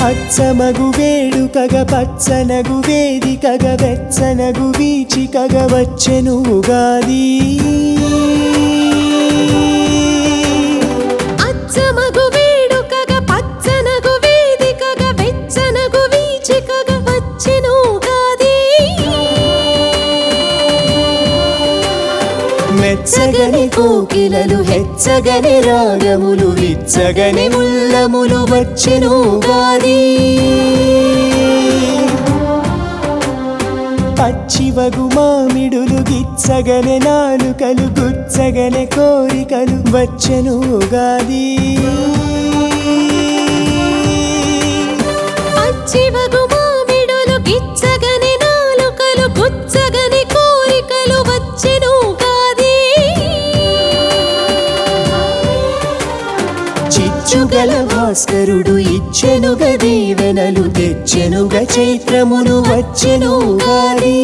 అచ్చమగు వేడుకగ పచ్చనగు వేదికగ వెచ్చనగు వీచికగ వచ్చెను ఉగాది అచ్చమగు వేడుకగ పచ్చనగు వేదికగ వెచ్చనగు వీచికగ వచ్చెను ఉగాది మెచ్చగని కోకిలలు హెచ్చగని రాగములు విచ్చగని ఉల్లములు వచ్చెను ఉగాది పచ్చివగు మామిడులు గిచ్చగనె నాలుకలు గుచ్చగనె కోరికలు వచ్చెను ఉగాది పచ్చివగు మామిడులు గిచ్చగని నాలుకలు గుచ్చగని కోరికలు వచ్చెను ఉగాది చిచ్చుగల భాస్కరుడు ఇచ్చెనుగ దీవెనలు తెచ్చెనుగ చైత్రమును వచ్చెను ఉగాది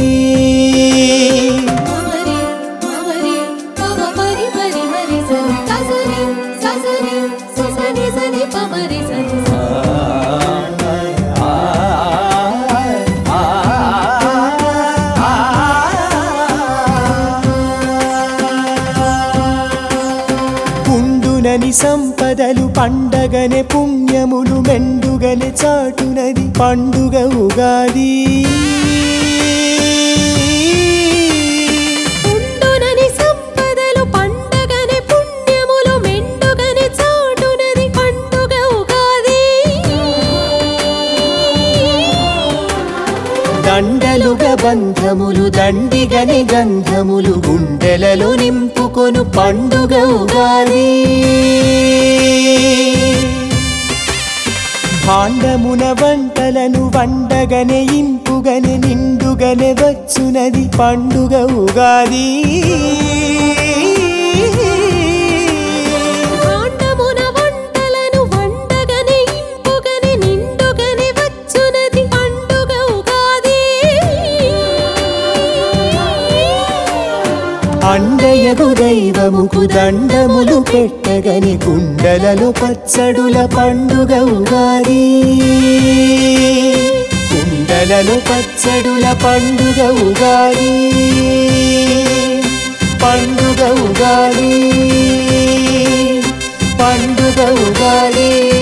మమరి మమరి పమ పరి పరి మరి సరి ససరి ససరి ససని సని పమరి సని పుండునని సంపదలు పండగనే పుణ్యములు మెండుగనే చాటునది పండుగ ఉగాది ఉండునని సంపదలు పండగని పుణ్యములు మెండుగని చాటునది పండుగ ఉగాది దండలుగ బంధములు దండిగని గంధములు గుండెలలో నింపుకొను పండుగ ఉగాది భాండమున వంటలను వండగనే ఇంపుగనే నిండుగనే వచ్చునది పండుగ ఉగాది భాండమున వంటలను వండగని ఇంపుగని నిండుగని వచ్చునది పండుగ ఉగాది అండయగు దైవముకు దండములు పెట్టగని కుండలలో పచ్చడుల పండుగ ఉగాది కుండలలో పచ్చడుల పండుగ ఉగాది పండుగ ఉగాది పండుగ ఉగాది